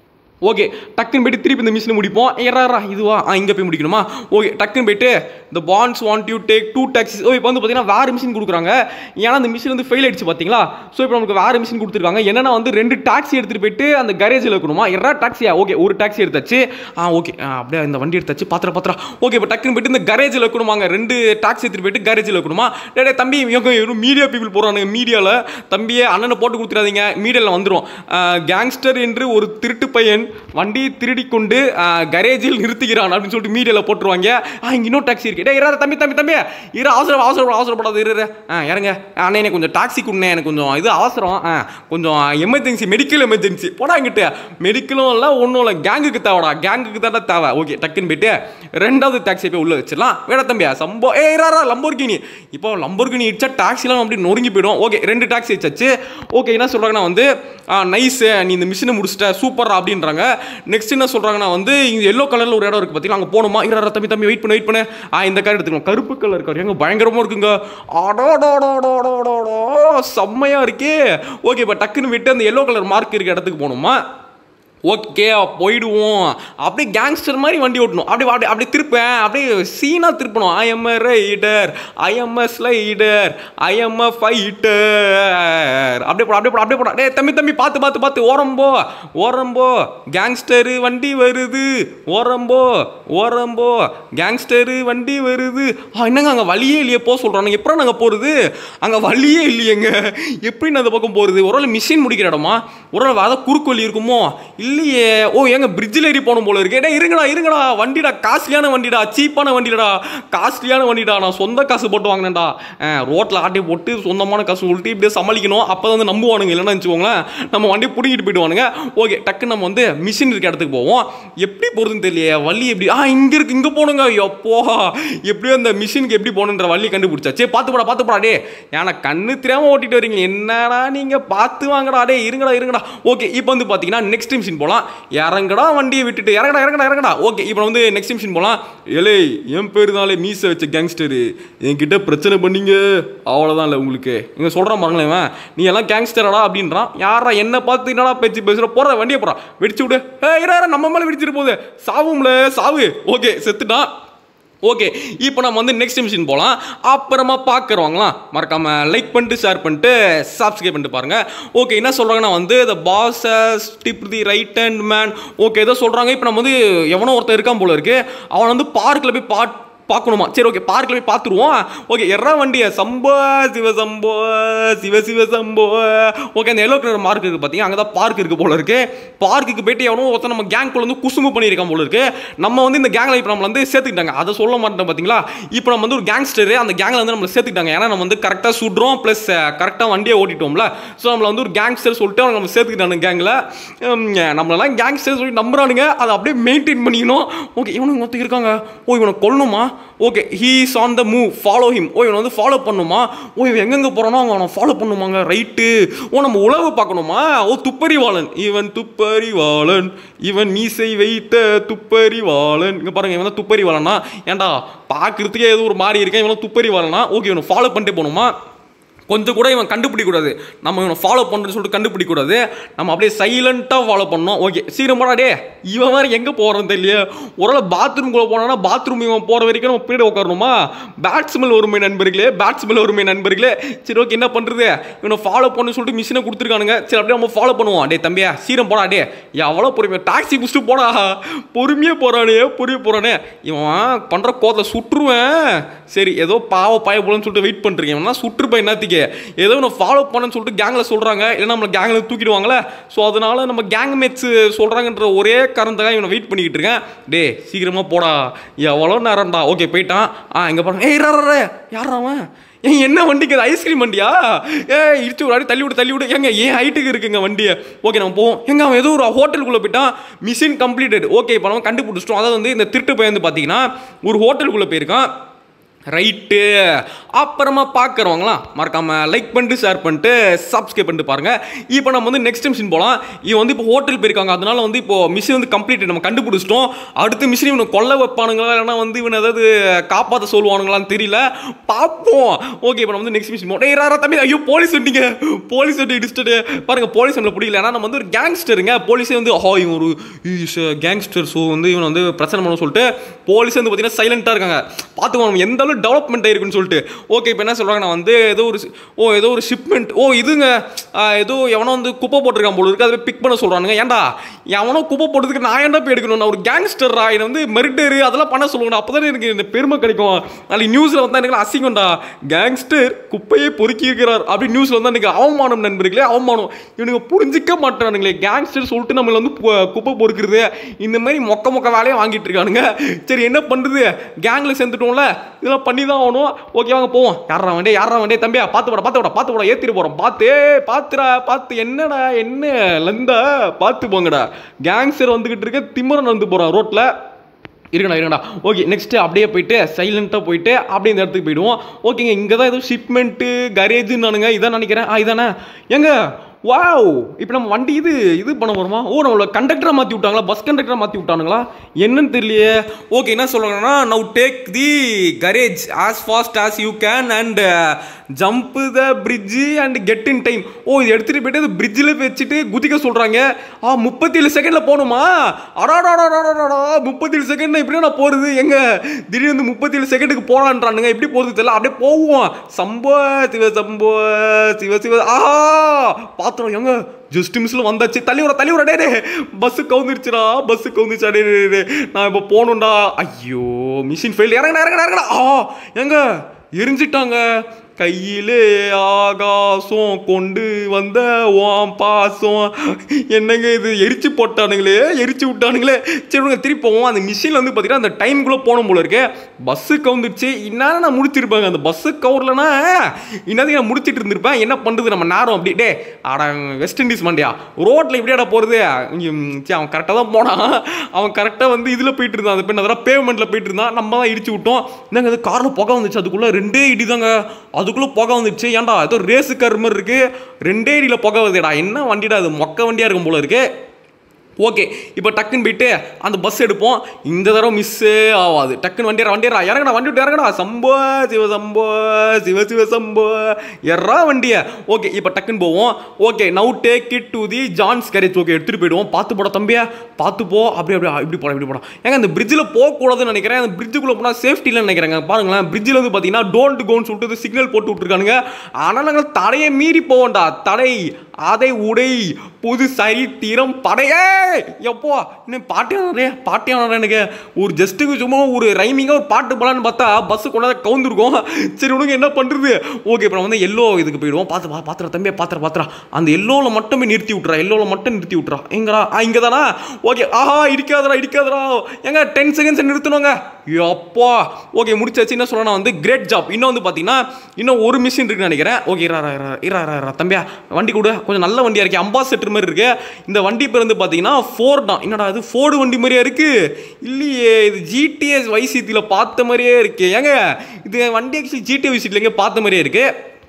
ஓகே டக்குன்னு போயிட்டு திருப்பி இந்த மிஷினை முடிப்போம் ஏறாரா இதுவா ஆ இங்கே போய் முடிக்கணுமா ஓகே டக்குன்னு போயிட்டு இந்த bonds want you take two taxis oh இப்போ வந்து பார்த்தீங்கன்னா வேறு மிஷின் கொடுக்குறாங்க ஏன்னா அந்த மிஷின் வந்து ஃபெயில் ஆயிடுச்சு பார்த்தீங்களா ஸோ இப்போ நமக்கு வேறு மிஷின் கொடுத்துருக்காங்க என்னன்னா வந்து ரெண்டு டாக்ஸி எடுத்துகிட்டு போயிட்டு அந்த கரேஜில் இருக்கணுமா எறா டாக்ஸியா ஓகே ஒரு டாக்ஸி எடுத்தாச்சு ஆ ஓகே அப்படியே இந்த வண்டி எடுத்தாச்சு பாத்திர பாத்திரா ஓகே இப்போ டக்குன்னு போயிட்டு இந்த கரேஜில் இருக்கணுமாங்க ரெண்டு டாக்ஸி எடுத்துகிட்டு போயிட்டு கரேஜில் இருக்கணுமா டே டே, தம்பி இவங்க வெறும் மீடியா பீப்புள் போகிறானுங்க மீடியாவில் தம்பியே அண்ணனை போட்டு கொடுத்துறாதீங்க மீடியாவில் வந்துடும் கேங்ஸ்டர் என்று ஒரு திருட்டு பையன் வண்டியை திருடி கொண்டு கரேஜில் நிறுத்துகிறான் அப்படின்னு சொல்லிட்டு மீடியாவில் போட்டுருவாங்க ஆ இங்கே இன்னொரு டாக்ஸி இருக்கு டே இறாத தம்பி தம்பி தம்பி இரு அவசரம் அவசரம் அவசரப்படாது இரு இரு. ஆ இறங்க அண்ணே எனக்கு கொஞ்சம் டாக்ஸி கொடுண்ணே எனக்கு கொஞ்சம் இது அவசரம் ஆ கொஞ்சம் எமர்ஜென்சி மெடிக்கல் எமர்ஜென்சி போடா இங்கிட்ட மெடிக்கலும் இல்லை ஒன்றும் இல்லை கேங்குக்கு தேவைடா கேங்குக்கு தானே தேவை ஓகே டக்குன்னு போயிட்டு ரெண்டாவது டாக்ஸி போய் உள்ள வச்சிடலாம் வேட தம்பியா சம்போ ஏ இறாரா லம்போர்கினி இப்போ லம்போர்கினி இடிச்சா டாக்ஸிலாம் அப்படி நொறுங்கி போயிடும் ஓகே ரெண்டு டாக்ஸி வச்சாச்சு ஓகே என்ன சொல்கிறாங்கன்னா வந்து நைஸ் நீ இந்த மிஷினை முடிச்சிட்ட சூப்பர் அப்படின்றாங்க நெக்ஸ்ட் என்ன சொல்கிறாங்கன்னா வந்து இங்கே எல்லோ கலரில் ஒரு இடம் இருக்குது பார்த்தீங்களா அங்கே போகணுமா இறா தம்பி தம்பி வெயிட் பண்ணு வெயிட் பண்ணு ஆ இந்த கார் எடுத்துக்கணும் கருப்பு கலர் கார் எங்க பயங்கரமாக இருக்குங்க அடோடோடோடோடோ செம்மையாக இருக்கே ஓகே இப்போ டக்குன்னு விட்டு அந்த எல்லோ கலர் மார்க் இருக்க இடத்துக்கு போகணுமா ஓகே போயிடுவோம் அப்படியே கேங்ஸ்டர் மாதிரி வண்டி ஓட்டணும் அப்படி அப்படி அப்படி திருப்பேன் அப்படியே சீனாக திருப்பணும் I am a rider I am a slider I am a fighter அப்படியே போட அப்படியே போட அப்படியே போட டேய் தம்பி தம்பி பார்த்து பார்த்து பார்த்து ஓரம்போ ஓரம்போ கேங்ஸ்டரு வண்டி வருது ஓரம்போ ஓரம்போ கேங்ஸ்டரு வண்டி வருது ஆ என்னங்க அங்கே வழியே இல்லையே போக சொல்கிறாங்க எப்போ நாங்கள் போகிறது அங்கே வழியே இல்லையேங்க எப்படி நான் அந்த பக்கம் போகிறது ஒரு வேளை மிஷின் முடிக்கிற இடமா ஒரு வேளை அதான் குறுக்கு வழி இருக்குமோ இல்லை இல்லையே ஓ ஏங்க பிரிட்ஜில் ஏறி போகணும் போல இருக்கு டேய் இருங்கடா இருங்கடா வண்டிடா காஸ்ட்லியான வண்டிடா சீப்பான வண்டிடா காஸ்ட்லியான வண்டிடா நான் சொந்த காசு போட்டு வாங்கினேன்டா ரோட்டில் ஆட்டி போட்டு சொந்தமான காசு சொல்லிட்டு இப்படியே சமாளிக்கணும் அப்போ வந்து நம்புவானுங்க இல்லைன்னா வச்சுக்கோங்களேன் நம்ம வண்டியை பிடிக்கிட்டு போயிடுவானுங்க ஓகே டக்குன்னு நம்ம வந்து மிஷின் இருக்க இடத்துக்கு போவோம் எப்படி போகிறதுன்னு தெரியலையே வள்ளி எப்படி ஆ இங்கே இருக்கு இங்கே போகணுங்க எப்போ எப்படியோ அந்த மிஷினுக்கு எப்படி போகணுன்ற வள்ளி கண்டுபிடிச்சா சரி பார்த்து போடா பார்த்து போடா டே ஏன்னா கண்ணு தெரியாமல் ஓட்டிட்டு வரீங்க என்னடா நீங்கள் பார்த்து வாங்கடா டே இருங்கடா இருங்கடா ஓகே இப்போ வந்து பார்த்தீங்கன்னா நெக்ஸ்ட் மிஷின் போகலாம் இறங்கடா வண்டியை விட்டுட்டு இறங்கடா இறங்கடா இறங்கடா ஓகே இப்போ வந்து நெக்ஸ்ட் மிஷின் போகலாம் ஏலே என் பேர் தானே மீச வச்ச கேங்ஸ்டரு என்கிட்ட பிரச்சனை பண்ணீங்க அவ்வளோதான் இல்லை உங்களுக்கு இங்கே சொல்கிறான் பாருங்களேன் இவன், நீ எல்லாம் கேங்ஸ்டரடா அப்படின்றான் யாரா என்ன பார்த்து என்னடா பேச்சு பேசுகிற போகிற வண்டியை போகிறான் வெடிச்சு விடு ஏ இரா நம்ம மேலே வெடிச்சிட்டு போகுது சாவும்ல சாவு ஓகே செத்துட்டான் ஓகே இப்போ நம்ம வந்து நெக்ஸ்ட் மிஷின் போகலாம் அப்புறமா பார்க்குறவங்களாம் மறக்காமல் லைக் பண்ணிட்டு ஷேர் பண்ணிட்டு சப்ஸ்கிரைப் பண்ணிட்டு பாருங்கள் ஓகே என்ன சொல்கிறாங்கன்னா வந்து the boss's tip the right hand man okay ஏதோ சொல்கிறாங்க இப்போ நம்ம வந்து எவனோ ஒருத்தன் இருக்கான் போல இருக்கு அவன் வந்து பார்க்கில் போய் பாட் பார்க்கணுமா சரி ஓகே பார்க்கில் போய் பார்த்துருவோம் ஓகே எறா வண்டியை சம்போ சிவ சம்போ சிவ சிவ சம்போ ஓகே அந்த எல்லோ கலர் மார்க் இருக்குது பார்த்தீங்க அங்கே தான் பார்க் இருக்குது போல இருக்கு பார்க்குக்கு போயிட்டு எவனோ ஒருத்தன் நம்ம கேங்க்குள்ள வந்து குசும்பு பண்ணியிருக்கான் போல இருக்கு நம்ம வந்து இந்த கேங்கில் இப்போ நம்மள வந்து சேர்த்துக்கிட்டாங்க அதை சொல்ல மாட்டோம் பார்த்தீங்களா இப்போ நம்ம வந்து ஒரு கேங்ஸ்டரு அந்த கேங்கில் வந்து நம்மளை சேர்த்துக்கிட்டாங்க ஏன்னா நம்ம வந்து கரெக்டாக சுடுறோம் ப்ளஸ் கரெக்டாக வண்டியை ஓட்டிட்டோம்ல ஸோ நம்மளை வந்து ஒரு கேங்ஸ்டர் சொல்லிட்டு அவங்க நம்ம சேர்த்துக்கிட்டாங்க கேங்கில் நம்மளெல்லாம் கேங்ஸ்டர் சொல்லி நம்புறானுங்க அதை அப்படியே மெயின்டைன் பண்ணிக்கணும் ஓகே இவனுங்க ஒருத்தர் இருக்காங்க ஓ இவனை கொல்லணுமா okay he is on the move follow him ஓ இவனை வந்து ஃபாலோ பண்ணுமா ஓ இவன் எங்கெங்கே போகிறானோ அவங்க அவனை ஃபாலோ பண்ணுமாங்க ரைட்டு ஓ நம்ம உழவு பார்க்கணுமா ஓ துப்பறிவாளன் இவன் துப்பறிவாளன் இவன் மீசை வைத்த துப்பறிவாளன் இங்கே பாருங்க இவன் தான் துப்பறிவாளனா ஏன்டா பார்க்கறதுக்கே ஏதோ ஒரு மாதிரி இருக்கேன் இவன் துப்பறிவாளனா ஓகே இவனை ஃபாலோ பண்ணிட்டு போகணுமா கொஞ்சம் கூட இவன் கண்டுபிடிக்கூடாது நம்ம இவனை ஃபாலோ பண்ணுறேன்னு சொல்லிட்டு கண்டுபிடிக்கூடாது நம்ம அப்படியே சைலண்ட்டாக ஃபாலோ பண்ணோம் ஓகே சீக்கிரமாடா டே இவன் வேறு எங்கே போகிறான்னு தெரியல ஒருவேளை பாத்ரூம்குள்ளே போனானா பாத்ரூம் இவன் போகிற வரைக்கும் நம்ம பின்னாடி உட்காரணுமா பேட்ஸ்மெல் ஒருமை நண்பர்களே பேட்ஸ்மெல் ஒருமை நண்பர்களே சரி ஓகே என்ன பண்ணுறது இவனை ஃபாலோ பண்ணு சொல்லிட்டு மிஷினை கொடுத்துருக்கானுங்க சரி அப்படியே நம்ம ஃபாலோ பண்ணுவோம் டே தம்பியா சீரம் போடா டே எவ்வளோ பொறுமையா டாக்ஸி பிடிச்சிட்டு போடா பொறுமையாக போகிறானே பொறுமையாக போகிறானே இவன் பண்ணுற கோத்தில் சுட்டுருவேன் சரி ஏதோ பாவ பாய போலன்னு சொல்லிட்டு வெயிட் பண்ணுறீங்க இவனா சுற்றுப்பேன் என்னத்துக்கு ஏதோ ஒன்று ஃபாலோ பண்ணன்னு சொல்லிட்டு கேங்கில் சொல்கிறாங்க இல்லைன்னா நம்மளை கேங்கில் தூக்கிடுவாங்களே ஸோ அதனால நம்ம கேங் மேட்ஸ் சொல்கிறாங்கன்ற ஒரே காரணத்துக்காக இவனை வெயிட் பண்ணிக்கிட்டு இருக்கேன் டே சீக்கிரமாக போடா எவ்வளோ நேரம்டா ஓகே போயிட்டான் ஆ இங்கே பாருங்க ஏய் ரே யார் அவன் ஏன் என்ன வண்டிக்கு அது ஐஸ்கிரீம் வண்டியா ஏ இடிச்சு ஒரு அடி தள்ளி விடு தள்ளி விடு எங்க ஏன் ஹைட்டுக்கு இருக்குங்க வண்டியை ஓகே நம்ம போவோம் எங்க அவன் ஏதோ ஒரு ஹோட்டலுக்குள்ளே போயிட்டான் மிஷின் கம்ப்ளீட்டட் ஓகே இப்போ நம்ம கண்டுபிடிச்சிட்டோம் அதாவது வந்து இந்த திருட்டு பையன் வந்து பார்த்தீங்கன்னா ஒரு ஹோட்டலுக்குள்ளே போயிருக்கான் ரைட்டு அப்புறமா பார்க்குறவங்களாம் மறக்காமல் லைக் பண்ணிட்டு ஷேர் பண்ணிட்டு சப்ஸ்கிரைப் பண்ணிட்டு பாருங்கள் இப்போ நம்ம வந்து நெக்ஸ்ட் மிஷின் போகலாம் இவன் வந்து இப்போ ஹோட்டல் போயிருக்காங்க அதனால வந்து இப்போ மிஷின் வந்து கம்ப்ளீட் நம்ம கண்டுபிடிச்சிட்டோம் அடுத்த மிஷின் இவனை கொல்ல வைப்பானுங்களா இல்லைனா வந்து இவனை ஏதாவது காப்பாற்ற சொல்லுவானுங்களான்னு தெரியல பார்ப்போம் ஓகே இப்போ நம்ம வந்து நெக்ஸ்ட் மிஷின் போகிறோம் யாரா தம்பி ஐயோ போலீஸ் வந்துட்டீங்க போலீஸ் வந்து இடிச்சிட்டு பாருங்க போலீஸ் நம்மளை பிடிக்கல ஏன்னா நம்ம வந்து ஒரு கேங்ஸ்டருங்க போலீஸே வந்து ஹா இவன் ஒரு கேங்ஸ்டர் ஸோ வந்து இவன் வந்து பிரச்சனை பண்ண சொல்லிட்டு போலீஸ் வந்து பார்த்தீங்கன்னா சைலண்ட்டாக இருக்காங்க பார்த்துக்கோ நம்ம எந்த அளவுக்கு டெவலப்மெண்ட் ஆயிருக்குன்னு சொல்லிட்டு ஓகே இப்போ என்ன சொல்கிறாங்க நான் வந்து ஏதோ ஒரு ஓ ஏதோ ஒரு ஷிப்மெண்ட் ஓ இதுங்க ஆ, ஏதோ எவனோ வந்து குப்பை போட்டிருக்கான் போல இருக்கு அதை பிக் பண்ண சொல்கிறானுங்க ஏன்டா எவனோ குப்பை போட்டதுக்கு நான் ஏன்டா போய் எடுக்கணும் நான் ஒரு கேங்ஸ்டர்ரா என்னை வந்து மெரிட்டரு அதெல்லாம் பண்ண சொல்லுங்கடா அப்போ தானே எனக்கு இந்த பெருமை கிடைக்கும் நாளைக்கு நியூஸில் வந்தால் எனக்கு அசிங்கம்டா கேங்ஸ்டர் குப்பையை பொறுக்கி இருக்கிறார் அப்படி நியூஸில் வந்தால் எனக்கு அவமானம் நண்பர்களே அவமானம் இவனுங்க புரிஞ்சிக்க மாட்டானுங்களே கேங்ஸ்டர் சொல்லிட்டு நம்மளை வந்து கு- குப்பை பொறுக்கிறது இந்த மாதிரி மொக்க மொக்க வேலையை வாங்கிட்டு இருக்கானுங்க சரி என்ன பண்ணுறது கேங்கில் சேர்ந்துட்டோம்ல இதெல்லாம் பண்ணி தான் ஆகணும் ஓகே வாங்க போவோம் யாரா வண்டே யாரா வண்டே தம்பியா பார்த்து போட பார்த்து போட பார்த்து போட ஏற்றிட்டு போகிறோம் பார்த்து பார்த்துடா பார்த்து என்னடா என்ன லந்தா பார்த்து போங்கடா கேங்ஸ்டர் வந்துக்கிட்டு இருக்க திமிரன் வந்து போகிறான் ரோட்டில் இருக்கடா இருக்கடா ஓகே நெக்ஸ்ட்டு அப்படியே போயிட்டு சைலண்ட்டாக போயிட்டு அப்படியே இந்த இடத்துக்கு போயிடுவோம் ஓகேங்க இங்கே தான் ஏதோ ஷிப்மெண்ட்டு கரேஜுன்னு இதான் நினைக்கிறேன் ஆ இதானே எங்க வாவ் இப்போ நம்ம வண்டி இது இது பண்ண போகிறோமா ஓ நம்மள கண்டக்டரை மாற்றி விட்டாங்களா பஸ் கண்டக்டரை மாற்றி விட்டானுங்களா என்னன்னு தெரியலையே ஓகே என்ன சொல்கிறாங்கன்னா now take the carriage as fast as you can and jump the bridge and get in time ஓ இது எடுத்துகிட்டு போயிட்டு அது பிரிட்ஜில் வச்சுட்டு குதிக்க சொல்கிறாங்க ஆ முப்பத்தேழு செகண்டில் போகணுமா அடாடாடாடாடாடா முப்பத்தேழு செகண்ட் எப்படி நான் போகிறது எங்க திடீர்னு முப்பத்தேழு செகண்டுக்கு போகலான்றானுங்க எப்படி போகிறது தெரியல அப்படியே போவோம் சம்போ சிவ சம்போ சிவ சிவ ஆஹா பாத்திரம் எங்க ஜஸ்ட் மிஸ்ல வந்தாச்சு தள்ளி விட தள்ளி விட டே டே பஸ்ஸு கவுந்துருச்சுடா பஸ்ஸு கவுந்துச்சா டே டே, டே நான் இப்போ போகணும்டா ஐயோ மிஷின் ஃபெயில் இறங்கடா இறங்கடா இறங்கடா ஆ எங்க எரிஞ்சிட்டாங்க கையிலே ஆகாசம் கொண்டு வந்த ஓம் பாசம் என்னங்க இது எரிச்சு போட்டானுங்களே எரிச்சு விட்டானுங்களே சரி விடுங்க, திருப்பி போவோம் அந்த மிஷினில் வந்து பார்த்தீங்கன்னா அந்த டைம்குள்ளே போகணும் போல இருக்கு பஸ்ஸு கவுந்துருச்சு இந்நேரம் நான் முடிச்சிருப்பேங்க அந்த பஸ்ஸு கவுர்லனா இன்னதுக்கு நான் முடிச்சிட்டு இருந்திருப்பேன் என்ன பண்ணுறது நம்ம நேரம் அப்படி டே ஆடா வெஸ்ட் இண்டீஸ் மண்டியா ரோட்டில் இப்படியாடா போகிறது அவன் கரெக்டாக தான் போனான் அவன் கரெக்டாக வந்து இதில் போயிட்டு இருந்தான் அந்த பெண் அதெல்லாம் பேமெண்ட்டில் போயிட்டு இருந்தான் நம்ம தான் இடிச்சு விட்டோம் என்னங்க அது காரில் புகை வந்துச்சு அதுக்குள்ளே ரெண்டே இடி தாங்க அதுக்குள்ளே புகை வந்துச்சு ஏன்டா ஏதோ ரேஸு கார் மாதிரி இருக்கு ரெண்டே இடியில் புகை வருதுடா என்ன வண்டிடா அது மொக்க வண்டியாக இருக்கும் போல இருக்கு ஓகே இப்போ டக்குன்னு போயிட்டு அந்த பஸ் எடுப்போம் இந்த தடவை மிஸ்ஸே ஆகாது டக்குன்னு வண்டியரா வண்டியரா இறங்கடா வண்டி விட்டு இறங்கடா சம்போ சிவ சம்போ சிவ சிவ சம்போ எறா வண்டியை ஓகே இப்போ டக்குன்னு போவோம் okay now take it to the John's garage okay எடுத்துகிட்டு போயிடுவோம் பார்த்து போட தம்பியா பார்த்து போ அப்படி அப்படி இப்படி போட இப்படி போட ஏங்க அந்த பிரிட்ஜில் போகக்கூடாதுன்னு நினைக்கிறேன் அந்த பிரிட்ஜுக்குள்ளே போனால் சேஃப்டி இல்லைன்னு நினைக்கிறேங்க பாருங்களேன் பிரிட்ஜில் வந்து பார்த்தீங்கன்னா டோன்ட் கோன்னு சொல்லிட்டு சிக்னல் போட்டு விட்ருக்கானுங்க ஆனால் நாங்கள் தடையை மீறி போவோம்டா தடை அதை உடை புது சரித்திரம் படையே எப்போ இன்னும் பாட்டியானே பாட்டியானே எனக்கு ஒரு ஜஸ்ட்டுக்கு சும்மா ஒரு ரைமிங்காக ஒரு பாட்டு போலான்னு பார்த்தா பஸ்ஸு கொண்டாந்து கவுந்துருக்கோம் சரி உனக்கு என்ன பண்ணுறது ஓகே இப்போ வந்து எல்லோ இதுக்கு போயிடுவோம் பார்த்து பா பாத்திரம் தம்பியா பாத்திரம் பாத்திரா அந்த எல்லோவில் மட்டுமே நிறுத்தி விட்றா எல்லோவில் மட்டும் நிறுத்தி விட்றா எங்கடா ஆ இங்கே தானா ஓகே ஆஹா இடிக்காதடா இடிக்காதடா எங்க டென் செகண்ட்ஸ் நிறுத்தணுங்க அப்பா ஓகே முடிச்சாச்சு என்ன சொல்றேன்னா வந்து கிரேட் ஜாப் இன்னும் வந்து பார்த்தீங்கன்னா இன்னும் ஒரு மிஷின் இருக்குன்னு நினைக்கிறேன் ஓகே இரா இரா, இரா இரா இரா, இரா தம்பியா வண்டி கூட கொஞ்சம் நல்ல வண்டியாக இருக்கு அம்பாசெட்டர் மாதிரி இருக்கு இந்த வண்டி பேர் வந்து பார்த்தீங்கன்னா ஃபோர்ட் தான் என்னடா அது ஃபோர்டு வண்டி மாதிரியா இருக்கு இல்லையே இது ஜிடிஎஸ் வைசித்தியில் பார்த்த மாதிரியே இருக்கு ஏங்க இது வண்டி ஆக்சுவலி ஜிடிஎஸ் வைசிட்டில் எங்கே பார்த்த மாதிரியே இருக்கு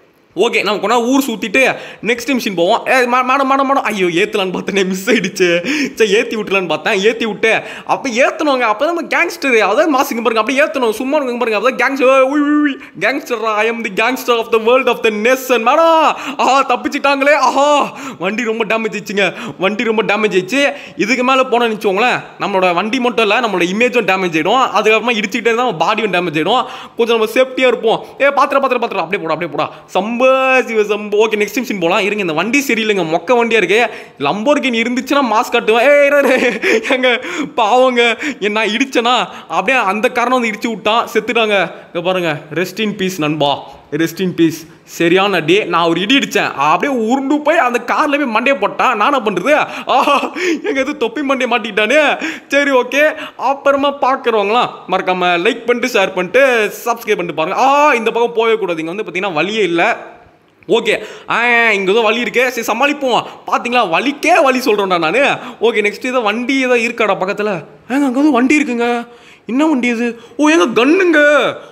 ஓகே நம்ம கொண்டா ஊர் சுற்றிட்டு நெக்ஸ்ட் மிஷின் போவோம் ஏ மா- மேடம் மேடம் மேடம் ஐயோ ஏற்றலான்னு பார்த்தேனே மிஸ் ஆயிடுச்சு சரி ஏற்றி விட்டுலான்னு பார்த்தேன் ஏற்றி விட்டு அப்போ ஏற்றணுங்க அப்போ தான் நம்ம கேங்ஸ்டர் அதான் மாசுங்க பாருங்க அப்படியே ஏற்றணும் சும்மா இருங்க பாருங்க அப்போ gangster gangster I am the gangster of the world of the nation madam ஆஹா தப்பிச்சிட்டாங்களே ஆஹா வண்டி ரொம்ப டேமேஜ் ஆயிடுச்சுங்க வண்டி ரொம்ப டேமேஜ் ஆயிடுச்சு இதுக்கு மேலே போனோம்னு வச்சுக்கோங்களேன் நம்மளோட வண்டி மட்டும் இல்லை நம்மளோட இமேஜும் டேமேஜ் ஆகிடும் அதுக்கப்புறமா இடிச்சுக்கிட்டே இருந்தால் பாடியும் டேமேஜ் ஆகிடும் கொஞ்சம் நம்ம சேஃப்டியாக இருப்போம் ஏ பாத்திர பாத்திர பாத்திரம் அப்படியே போடா அப்படியே போடா Shambho Shiva Shambhu okay next machine போகலாம் இருங்க இந்த வண்டி சரியில்லைங்க மொக்க வண்டியாக இருக்கு லம்போர்கின் இருந்துச்சுன்னா மாஸ்க் காட்டுவேன் ஏ இரு, இரு. எங்க பாவங்க என்ன நான் இடிச்சேனா அப்படியே அந்த காரணம் வந்து இடிச்சு விட்டான் செத்துட்டாங்க இங்க பாருங்க ரெஸ்ட் இன் பீஸ் நண்பா ரெஸ்ட் இன் பீஸ் சரியான டே நான் ஒரு இடி இடிச்சேன் அப்படியே உருண்டு போய் அந்த கார்ல போய் மண்டையை போட்டான் நான் என்ன பண்றது ஆஹா எங்க எது தொப்பி மண்டையை மாட்டிக்கிட்டானே சரி ஓகே அப்புறமா பார்க்குறவங்களாம் மறக்காம லைக் பண்ணிட்டு ஷேர் பண்ணிட்டு சப்ஸ்கிரைப் பண்ணிட்டு பாருங்க ஆ இந்த பக்கம் போகவே கூடாது இங்கே வந்து பார்த்தீங்கன்னா வழியே இல்லை ஓகே ஆ இங்கே ஏதோ வழி இருக்கே சரி சமாளிப்போம் பார்த்தீங்களா வலிக்கே வழி சொல்கிறேன்டா நான் ஓகே நெக்ஸ்ட் ஏதோ வண்டி ஏதோ இருக்காடா பக்கத்தில் ஏங்க அங்கே ஏதோ வண்டி இருக்குங்க என்ன வண்டி இது ஓ எங்க கண்ணுங்க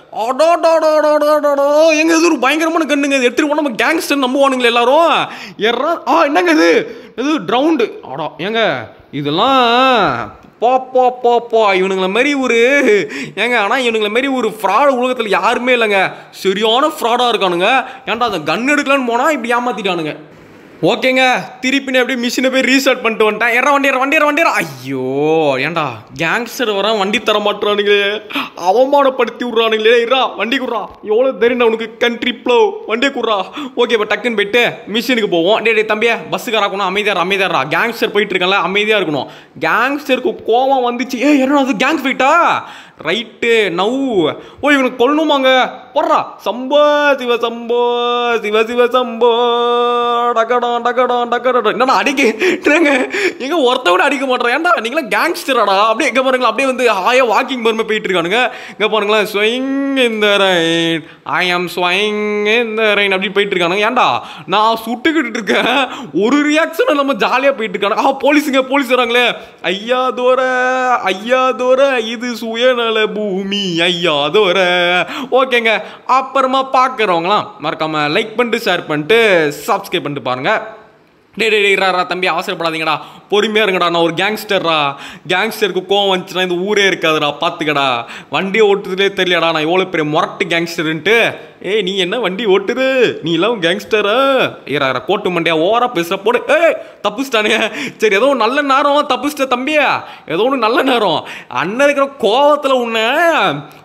அடாடாடாடாடாடா எங்க இது ஒரு பயங்கரமான கண்ணுங்க இது எடுத்துட்டு போனா நம்ம கேங்ஸ்டர் நம்புவானுங்களே எல்லாரும் எறா ஆ என்னங்க இது இது ட்ரவுண்டு ஆடா ஏங்க இதெல்லாம் பா பா பா பா இவனுங்களை மாதிரி ஒரு ஏங்க ஆனால் இவனுங்களை மாதிரி ஒரு ஃப்ராடு உலகத்தில் யாருமே இல்லைங்க சரியான ஃப்ராடாக இருக்கானுங்க ஏன்டா அந்த கன் எடுக்கலான்னு போனால் இப்படி ஏமாத்திட்டானுங்க ஓகேங்க திருப்பி நான் அப்படியே மிஷினை போய் ரீஸ்டார்ட் பண்ணிட்டு வந்துட்டேன் எற வண்டியர் வண்டியர் வண்டியர் ஐயோ ஏன்டா கேங்ஸ்டர் வர வண்டி தர மாட்டுறானுங்களே அவமானப்படுத்தி விட்றானுங்களே இரா வண்டி குடுறா எவ்வளோ தெரியும் உனக்கு கண்ட்ரி ப்ளோ வண்டியை குடுறா ஓகே இப்போ டக்குன்னு போயிட்டு மிஷினுக்கு போவோம் டே டே தம்பியே பஸ்ஸுக்கார இருக்கணும் அமைதியாக அமைதியாரா கேங்ஸ்டர் போயிட்டு இருக்கல அமைதியாக இருக்கணும் கேங்ஸ்டருக்கு கோவம் வந்துச்சு ஏ என்ன அது கேங் ஃபைட்டா ரைட்டு நவ் ஓ இவனுக்கு கொல்லணுமாங்க போடுறா சம்போ சிவ சம்போ சிவ சிவ சம்போ டக்கடா டக்கடா டக்கடா என்னடா அடிக்க எங்க ஒருத்த விட அடிக்க மாட்டேன் ஏன்டா நீங்களாம் கேங்ஸ்டராடா அப்படியே எங்க பாருங்களா அப்படியே வந்து ஹாயா வாக்கிங் பொறுமை போயிட்டு இருக்கானுங்க இங்க பாருங்களேன் ஸ்வைங் இந்த ரைன் ஐ ஆம் ஸ்வைங் இந்த ரைன் அப்படி போயிட்டு இருக்கானுங்க ஏன்டா நான் சுட்டுக்கிட்டு இருக்கேன் ஒரு ரியாக்ஷன் நம்ம ஜாலியாக போயிட்டு இருக்கானுங்க ஆ போலீஸுங்க போலீஸ் வராங்களே ஐயா தோர ஐயா தோர இது சுயநல பூமி ஐயா தோர ஓகேங்க அப்புறமா பார்க்குறவங்களாம் மறக்காம லைக் பண்ணிட்டு ஷேர் பண்ணிட்டு சப்ஸ்கிரைப் பண்ணிட்டு பாருங்க டே டே டே ரா தம்பி அவசரப்படாதீங்கடா பொறுமையாக இருங்கடா நான் ஒரு கேங்ஸ்டர்ரா கேங்ஸ்டருக்கு கோவம் வந்துச்சுன்னா இந்த ஊரே இருக்காதுடா பார்த்துக்கடா வண்டியை ஓட்டுறதுலே தெரியலடா நான் எவ்வளோ பெரிய முரட்டு கேங்ஸ்டருன்ட்டு ஏய் நீ என்ன வண்டி ஓட்டுது நீ எல்லாம் கேங்ஸ்டரா ஏறா கோட்டு மண்டியா ஓவரா பேசுகிற போடு ஏய் தப்புச்சிட்டானே சரி ஏதோ ஒரு நல்ல நேரம் தப்புச்சிட்ட தம்பியா ஏதோ ஒன்று நல்ல நேரம் அண்ணன் இருக்கிற கோவத்தில் உன்னை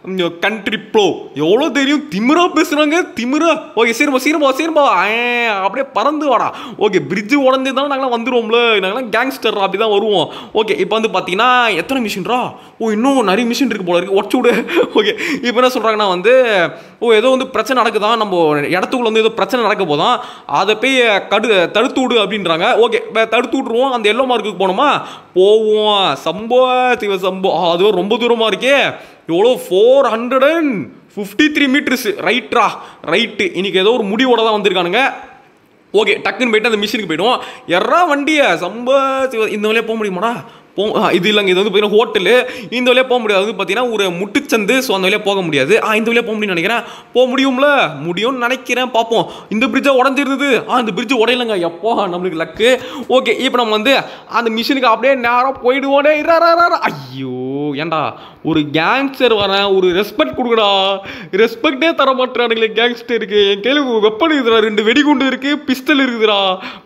கண்ட்ரி ப்ளோ எவ்வளோ தெரியும் திமிரா பேசுகிறாங்க திமிரா ஓகே சீரம்பா சீரம்பா சீரம்பா அப்படியே பறந்து வாடா ஓகே பிரிட்ஜு உடஞ்சி தான் நாங்களாம் வந்துருவோம்ல நாங்களாம் கேங்ஸ்டர் அப்படி தான் வருவோம் ஓகே இப்போ வந்து பார்த்தீங்கன்னா எத்தனை மிஷின்ரா ஓ இன்னும் நிறைய மிஷின் இருக்கு போல இருக்கு உடச்சு விடு ஓகே இப்போ என்ன சொல்கிறாங்கன்னா வந்து ஓ ஏதோ வந்து பிரச்சனை நடக்குதான் நம்ம இடத்துக்குள்ள வந்து ஏதோ பிரச்சனை நடக்க போதான் அதை போய் கடு தடுத்து விடு அப்படின்றாங்க ஓகே தடுத்து விட்ருவோம் அந்த எல்லோ மார்க்குக்கு போனோமா போவோம் சம்போ சிவ சம்போ ஆ, அதுவும் ரொம்ப தூரமாக இருக்கே எவ்வளோ four hundred and fifty three metres ரைட்ரா ரைட்டு இன்னைக்கு ஏதோ ஒரு முடிவோட தான் வந்திருக்கானுங்க ஓகே டக்குன்னு போயிட்டு அந்த மிஷினுக்கு போயிடுவோம் எறா வண்டியை சம்ப சிவ- இந்த வழியாக போக முடியுமாடா போ ஆ, இது இல்லைங்க இது வந்து பார்த்தீங்கன்னா ஹோட்டலு இந்த வழியாக போக முடியாது வந்து பார்த்தீங்கன்னா ஒரு முட்டுச்சந்து ஸோ அந்த வழியாக போக முடியாது ஆ இந்த வழியாக போக முடியும்னு நினைக்கிறேன் போக முடியும்ல முடியும்னு நினைக்கிறேன் பார்ப்போம் இந்த பிரிட்ஜை உடஞ்சிருந்தது ஆ இந்த பிரிட்ஜ் உடையலங்க எப்போ நம்மளுக்கு லக்கு ஓகே இப்போ நம்ம வந்து அந்த மிஷினுக்கு அப்படியே நேராக போயிடுவோனே இரா இரா, இரா. ஐயோ ஏன்டா ஒரு கேங்ஸ்டர் வரேன் ஒரு ரெஸ்பெக்ட் கொடுக்கடா ரெஸ்பெக்டே தர மாட்டேறானுங்களே கேங்ஸ்டருக்கு என் கையில் வெப்பன் இருக்குதுடா ரெண்டு வெடிகுண்டு இருக்கு பிஸ்டல் இருக்குதுடா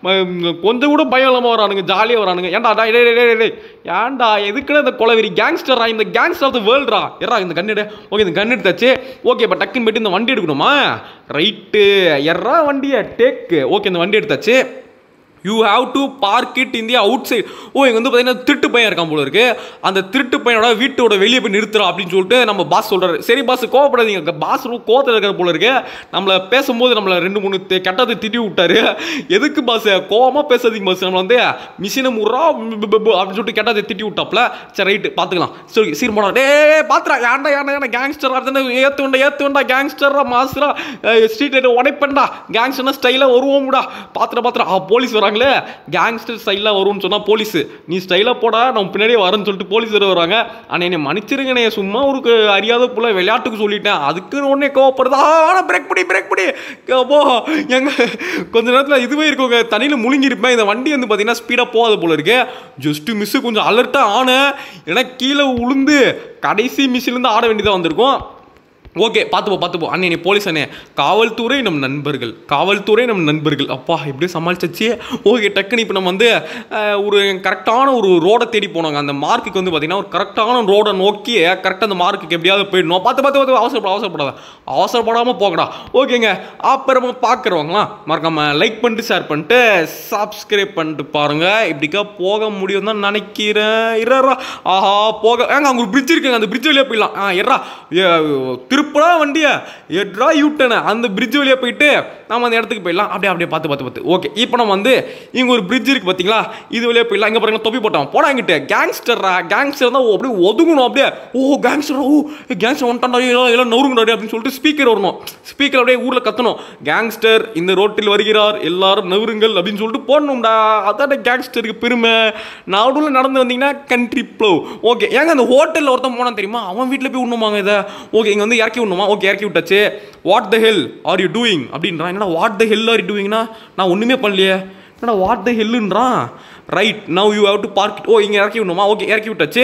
ம- கொஞ்சம் கூட பயம் இல்லாமல் வரானுங்க ஜாலியாக வரானுங்க ஏன்டா டேய், டேய், டேய், டேய், டேய். ஏன்டா எதுக்குடா இந்த கொலவெறி கேங்ஸ்டரா இந்த கேங்ஸ்டர் ஆஃப் த வேர்ல்ட்ரா எறா இந்த கண்ணு ஓகே இந்த கண்ணு எடுத்தாச்சு ஓகே இப்போ டக்குன்னு போயிட்டு இந்த வண்டி எடுக்கணுமா ரைட்டு எறா வண்டியை டேக்கு ஓகே இந்த வண்டி எடுத்தாச்சு you have to park it India outside ஓ இங்கே வந்து பார்த்தீங்கன்னா திருட்டு பையன் இருக்கான் போல இருக்கு அந்த திருட்டு பையனோட வீட்டோட வெளியே போய் நிறுத்துறா அப்படின்னு சொல்லிட்டு நம்ம பாஸ் சொல்றாரு சரி பாஸ் கோவப்படாதீங்க பாஸ் ரொம்ப கோவத்தில் இருக்கிற போல இருக்கு நம்மளை பேசும்போது நம்மளை ரெண்டு மூணு தெ- கெட்டதை திட்டி விட்டாரு எதுக்கு பாஸ் கோவமா பேசாதீங்க பாஸ் நம்ம வந்து மிஷினை முறா அப்படின்னு சொல்லிட்டு கெட்டதை திட்டி விட்டாப்ல சரி ரைட்டு பார்த்துக்கலாம் சரி சீர் போனா டே பாத்துறா ஏன்டா ஏன்டா ஏன்டா கேங்ஸ்டர் அதுன்னு ஏத்து வேண்டா ஏத்து வேண்டா கேங்ஸ்டரா மாஸ்டரா ஸ்ட்ரீட் லைட் உடைப்பேன்டா கேங்ஸ்டர்னா ஸ்டைலாக வருவோம்டா பாத்துற பாத்துற ஆ போலீஸ் வராங்களே கேங்ஸ்டர் ஸ்டைலாக வரும்னு சொன்னா போலீஸ் நீ ஸ்டைலாக போடா நம்ம பின்னாடியே வரேன்னு சொல்லிட்டு போலீஸ் வர வராங்க ஆனால் என்னை மன்னிச்சிருங்கண்ணே சும்மா ஒரு க- அறியாத புள்ள விளையாட்டுக்கு சொல்லிட்டேன் அதுக்குன்னு உடனே கோவப்படுது ஆ பிரேக் படி பிரேக் படி போ எங்க கொஞ்ச நேரத்தில் இதுவே இருக்குங்க தண்ணியில் முழுங்கி இருப்பேன் இந்த வண்டி வந்து பார்த்தீங்கன்னா ஸ்பீடாக போகாது போல இருக்கு ஜஸ்ட் மிஸ்ஸு கொஞ்சம் அலர்ட்டாக ஆனேன் ஏன்னா கீழே உளுந்து கடைசி மிஸ்ஸிலேருந்து ஆட வேண்டியதாக வந்திருக்கும் ஓகே பார்த்துப்போ பார்த்துப்போ அண்ணே நீ போலீஸ் அண்ணே காவல்துறை நம் நண்பர்கள் காவல்துறை நம் நண்பர்கள் அப்பா எப்படியும் சமாளிச்சாச்சு ஓகே டக்குன்னு இப்போ நம்ம வந்து அஹ், ஒரு கரெக்டான ஒரு ரோடை தேடி போனோங்க அந்த மார்க்குக்கு வந்து பார்த்தீங்கன்னா ஒரு கரெக்டான ரோடை நோக்கி கரெக்டாக அந்த மார்க்குக்கு எப்படியாவது போயிடணும் பார்த்து பார்த்து பார்த்து அவசரப்பட அவசரப்படாத அவசரப்படாமல் போகடா ஓகேங்க அப்புறமா பார்க்குறவங்களாம் மறக்காம லைக் பண்ணிட்டு ஷேர் பண்ணிட்டு சப்ஸ்கிரைப் பண்ணிட்டு பாருங்க இப்படிக்கா போக முடியும் தான் நினைக்கிறேன் இரா ஆஹா போக ஏங்க அங்கே ஒரு பிரிட்ஜ் இருக்குங்க அந்த பிரிட்ஜ் வழியாக போயிடலாம் ஆ எட்ரா திருப்படா வண்டியை எட்ரா யூட்டனை அந்த பிரிட்ஜ் வழியாக போயிட்டு நம்ம அந்த இடத்துக்கு போயிடலாம் அப்படியே அப்படியே பார்த்து பார்த்து பார்த்து ஓகே இப்போ நம்ம வந்து இங்கே ஒரு பிரிட்ஜ் இருக்கு பார்த்தீங்களா இது வழியாக போயிடலாம் இங்கே பாருங்க தொப்பி போட்டோம் போடா இங்கிட்டு கேங்ஸ்டர்ரா கேங்ஸ்டர் தான் அப்படியே ஒதுங்கணும் அப்படியே ஓ கேங்ஸ்டர் ஓ கேங்ஸ்டர் ஒன்ட்டாண்டா எல்லாம் எல்லாம் நொறுங்கடா அப்படின்னு சொல்லிட்டு ஸ்பீக்கர் வரணும் ஸ்பீக்கர் அப்படியே ஊரில் கத்தணும் கேங்ஸ்டர் இந்த ரோட்டில் வருகிறார் எல்லாரும் நவருங்கள் அப்படின்னு சொல்லிட்டு போடணும்டா அதான் கேங்ஸ்டருக்கு பெருமை நடுவில் நடந்து வந்தீங்கன்னா கண்ட்ரி ப்ளோ ஓகே ஏங்க அந்த ஹோட்டலில் ஒருத்தன் போனான் தெரியுமா அவன் வீட்டில் போய் விடணுமாங்க இதை ஓகே இங்கே வந்து இறக்கி விடணுமா ஓகே இறக்கி விட்டாச்சு what the hell are you doing அப்படின்றான் என்னடா what the hell are you டூயிங்னா நான் ஒன்றுமே பண்ணலையே என்னடா வாட் த ஹெல்லுன்றான் right now you have to park ஓ இங்கே இறக்கி விடணுமா ஓகே இறக்கி விட்டாச்சு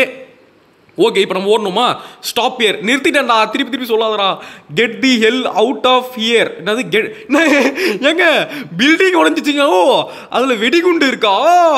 ஓகே இப்போ நம்ம ஓடணுமா ஸ்டாப் இயர் நிறுத்திட்டேன்டா திருப்பி திருப்பி சொல்லாதடா get the hell out of here என்னது கெட் ஏங்க பில்டிங் உடஞ்சிச்சிங்க ஓ அதில் வெடிகுண்டு இருக்கா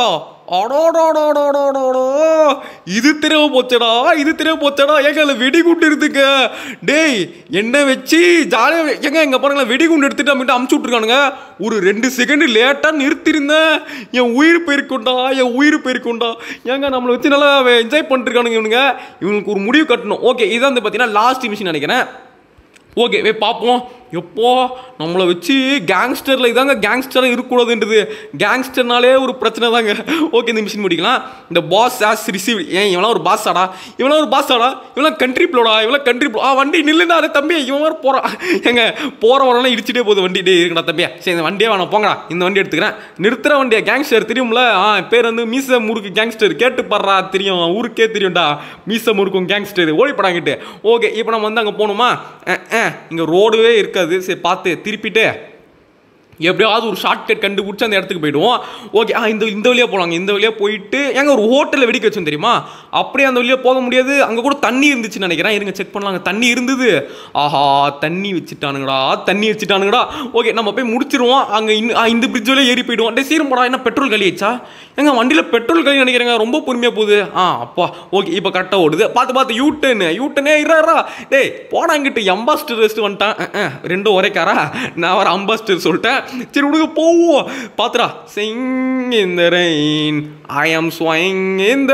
அடோடோடோடோடோடோ இது தெரியாம போச்சடா இது தெரியாம போச்சடா ஏங்க அதில் வெடிகுண்டு இருக்குங்க டேய் என்ன வச்சு ஜாலியாக ஏங்க எங்க பாருங்களேன் வெடிகுண்டு எடுத்துட்டு அம்மிட்டு அமுச்சு விட்ருக்கானுங்க ஒரு ரெண்டு செகண்ட் லேட்டாக நிறுத்திருந்தேன் என் உயிர் போயிருக்கும்டா என் உயிர் போயிருக்கும்டா ஏங்க நம்மளை வச்சு நல்லா என்ஜாய் பண்ணிருக்கானுங்க இவனுங்க இவனுக்கு ஒரு முடிவு கட்டணும் ஓகே இதான் வந்து பார்த்தீங்கன்னா லாஸ்ட் மிஷின் நினைக்கிறேன் ஓகே வே பார்ப்போம் எப்போ நம்மளை வச்சு கேங்ஸ்டரில் இதாங்க கேங்ஸ்டராக இருக்கக்கூடாதுன்றது கேங்ஸ்டர்னாலே ஒரு பிரச்சனை தாங்க ஓகே இந்த மிஷின் முடிக்கலாம் இந்த பாஸ் ஆஸ் ரிசீவ் ஏன் இவனா ஒரு பாஸ் ஆடா இவனா ஒரு பாஸ் ஆடா இவெல்லாம் கண்ட்ரி ப்ளோடா இவெல்லாம் கண்ட்ரி ப்ளோ ஆ வண்டி நில்லுடா அரே தம்பி இவன் வேறு போகிறான் ஏங்க போகிற வரலாம் இடிச்சிட்டே போகுது வண்டி டே இருக்கடா தம்பியா சரி இந்த வண்டியே வேணாம் போங்கடா இந்த வண்டி எடுத்துக்கிறேன் நிறுத்துற வண்டியா கேங்ஸ்டர் தெரியும்ல ஆ பேர் வந்து மீச முறுக்கு கேங்ஸ்டர் கேட்டு பாடுறா தெரியும் ஊருக்கே தெரியும்டா மீச முறுக்கும் கேங்ஸ்டர் ஓடி படாங்கிட்டு ஓகே இப்போ நம்ம வந்து அங்கே போகணுமா இங்கே ரோடுவே இருக்காது சரி பார்த்து திருப்பிட்டு எப்படியாவது ஒரு ஷார்ட்கட் கண்டுபிடிச்சி அந்த இடத்துக்கு போயிடுவோம் ஓகே ஆ இந்த இந்த வழியாக போகலாங்க இந்த வழியாக போயிட்டு ஏங்க ஒரு ஹோட்டலில் வெடிக்க வச்சோம் தெரியுமா அப்படியே அந்த வழியாக போக முடியாது அங்கே கூட தண்ணி இருந்துச்சுன்னு நினைக்கிறேன் இருங்க செக் பண்ணலாங்க தண்ணி இருந்தது ஆஹா தண்ணி வச்சுட்டானுங்கடா தண்ணி வச்சுட்டானுங்கடா ஓகே நம்ம போய் முடிச்சிருவோம் அங்கே இன்னும் ஆ, இந்த பிரிட்ஜ் வழியாக ஏறி போயிடுவோம் டே சீரம் போடா என்ன பெட்ரோல் கழியாச்சா எங்க வண்டியில் பெட்ரோல் கழி நினைக்கிறேங்க ரொம்ப பொறுமையாக போகுது ஆ அப்பா ஓகே இப்போ கரெக்டாக ஓடுது பார்த்து பார்த்து யூ டர்னு யூ டர்னே இறாரா டேய் போடா இங்கிட்டு எம்பாஸ்டர் ரெஸ்ட் வந்துட்டான் அஹ், அஹ், ரெண்டும் ஒரே காரா நான் வர அம்பாஸ்டர் சொல்லிட்டேன் சரி விடுங்க போவோம் பாத்துடா சிங் இந்த ரெயின் ஐ ஆம் ஸ்வைங் இந்த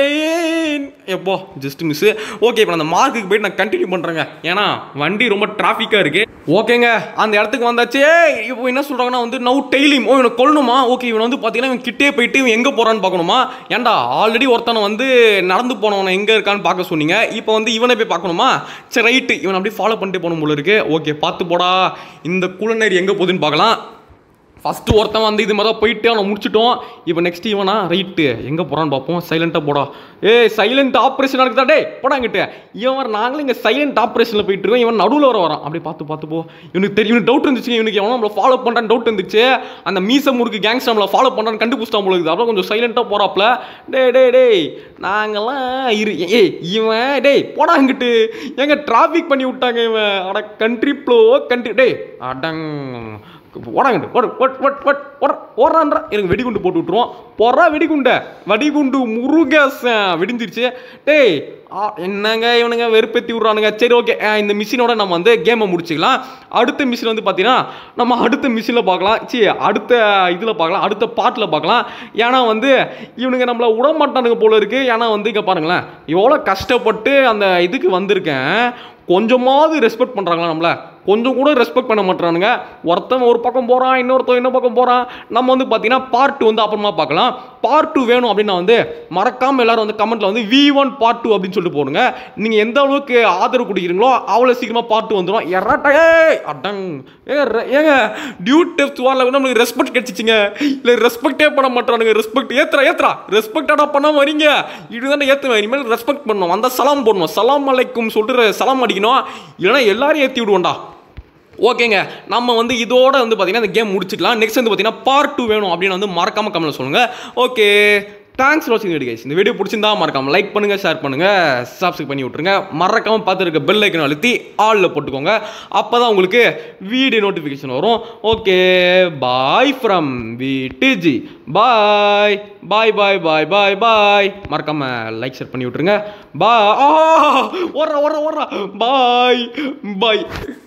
ரெயின் எப்போ ஜஸ்ட் மிஸ் ஓகே இப்போ அந்த மார்க்குக்கு போயிட்டு நான் கண்டினியூ பண்ணுறேங்க ஏன்னா வண்டி ரொம்ப டிராஃபிக்காக இருக்கு ஓகேங்க அந்த இடத்துக்கு வந்தாச்சு ஏய், இப்போ என்ன சொல்கிறாங்கன்னா வந்து நவு டெய்லியும் ஓ இவனை கொல்லணுமா ஓகே இவன் வந்து பார்த்தீங்கன்னா இவன் கிட்டே போயிட்டு இவன் எங்கே போகிறான்னு பார்க்கணுமா ஏன்டா ஆல்ரெடி ஒருத்தனை வந்து நடந்து போனவனை எங்கே இருக்கான்னு பார்க்க சொன்னீங்க இப்போ வந்து இவனை போய் பார்க்கணுமா சரி ரைட்டு இவன் அப்படியே ஃபாலோ பண்ணிட்டு போகணும் போல இருக்கு ஓகே பார்த்து போடா இந்த குளநேரி எங்கே போகுதுன்னு பார்க்கலாம் ஃபஸ்ட்டு ஒருத்தன் வந்து இது மாதிரி தான் போயிட்டு அவனை முடிச்சிட்டோம் இப்போ நெக்ஸ்ட் இவனா ரைட்டு எங்கே போகிறான்னு பார்ப்போம் சைலண்ட்டாக போடா ஏய் சைலண்ட் ஆப்ரேஷன் நடக்குதா டேய் போடாங்கிட்டு இவன் வர நாங்களும் இங்கே சைலண்ட் ஆப்ரேஷனில் போயிட்டு இருக்கோம் இவன் நடுவில் வர வரான் அப்படி பார்த்து பார்த்து போ இவனுக்கு தெரியும் இவனுக்கு டவுட் இருந்துச்சு இவனுக்கு எவனோ நம்மளை ஃபாலோ பண்ணுறான்னு டவுட் இருந்துச்சு அந்த மீச முறுக்கு கேங்ஸ்டர் நம்மளை ஃபாலோ பண்ணுறான்னு கண்டுபிடிச்சிட்டான் போல இருக்குது அப்புறம் கொஞ்சம் சைலண்ட்டாக போகிறாப்ல டேய் டேய் டேய் நாங்கெல்லாம் இரு ஏய் இவன் டேய் போடா இங்கிட்டு எங்க டிராஃபிக் பண்ணி விட்டாங்க இவன் அட கண்ட்ரி ப்ளோ கண்ட்ரி டேய் அடங் ஓடாங்கட்டு ஓடு ஓட் ஓட் ஓட் ஓட ஓடுறான்றா எனக்கு வெடிகுண்டு போட்டு விட்ருவோம் போடுறா வெடிகுண்டை வெடிகுண்டு முருகேசன் வெடிஞ்சிருச்சு டேய் ஆ, என்னங்க இவனுங்க வெறுப்பேத்தி விட்றானுங்க சரி ஓகே இந்த மிஷினோட நம்ம வந்து கேமை முடிச்சுக்கலாம் அடுத்த மிஷின் வந்து பார்த்தீங்கன்னா நம்ம அடுத்த மிஷினில் பார்க்கலாம் சி அடுத்த இதில் பார்க்கலாம் அடுத்த பாட்டில் பார்க்கலாம் ஏன்னா வந்து இவனுங்க நம்மளை விட மாட்டானுங்க போல இருக்கு ஏன்னா வந்து இங்கே பாருங்களேன் எவ்வளோ கஷ்டப்பட்டு அந்த இதுக்கு வந்திருக்கேன் கொஞ்சமாவது ரெஸ்பெக்ட் பண்ணுறாங்களா நம்மள கொஞ்சம் கூட ரெஸ்பெக்ட் பண்ண மாட்டானுங்க ஒருத்தன் ஒரு பக்கம் போகிறான் இன்னொருத்தன் இன்னொரு பக்கம் போகிறான் நம்ம வந்து பார்த்தீங்கன்னா பார்ட் டூ வந்து அப்புறமா பார்க்கலாம் பார்ட் டூ வேணும் அப்படின்னா வந்து மறக்காமல் எல்லாரும் வந்து கமெண்ட்டில் வந்து வி ஒன் பார்ட் டூ அப்படின்னு சொல்லிட்டு போடுங்க நீங்கள் எந்த அளவுக்கு ஆதரவு கொடுக்குறீங்களோ அவ்வளோ சீக்கிரமாக பார்ட் டூ வந்துடும் எறாட்டா ஏய் அடங் ஏ ரெ- ஏங்க டியூட் டெஸ்ட் வாரில் வந்து நம்மளுக்கு ரெஸ்பெக்ட் கிடைச்சிச்சிங்க இல்லை ரெஸ்பெக்டே பண்ண மாட்டானுங்க ரெஸ்பெக்ட் ஏத்துறா ஏத்துறா ரெஸ்பெக்டடா பண்ணாம வரீங்க இதுதானே ஏற்றுவேன் இனிமேல் ரெஸ்பெக்ட் பண்ணணும் அந்த சலாம் போடணும் சலாம் அலைக்கும் சொல்லிட்டு சலாம் அடிக்கணும் இல்லைன்னா எல்லாரையும் ஏற்றி விடுவோம்டா ஓகேங்க நம்ம வந்து இதோட வந்து பார்த்தீங்கன்னா இந்த கேம் முடிச்சுக்கலாம் நெக்ஸ்ட் வந்து பார்த்தீங்கன்னா பார்ட் டூ வேணும் அப்படின்னு வந்து மறக்காம கமெண்ட்ல சொல்லுங்க ஓகே தேங்க்ஸ் ஃபார் வாட்சிங் வீடியோ கைஸ் இந்த வீடியோ பிடிச்சிருந்தா மறக்காம லைக் பண்ணுங்க ஷேர் பண்ணுங்க சப்ஸ்கிரைப் பண்ணி விட்டுருங்க மறக்காம பார்த்துருக்க பெல் ஐக்கன் அழுத்தி ஆலில் போட்டுக்கோங்க அப்போ தான் உங்களுக்கு வீடியோ நோட்டிஃபிகேஷன் வரும் okay bye from VDG bye bye bye bye bye bye மறக்காம லைக் ஷேர் பண்ணி விட்டுருங்க பா ஓடுற ஓடுற ஓடுற பாய் பாய்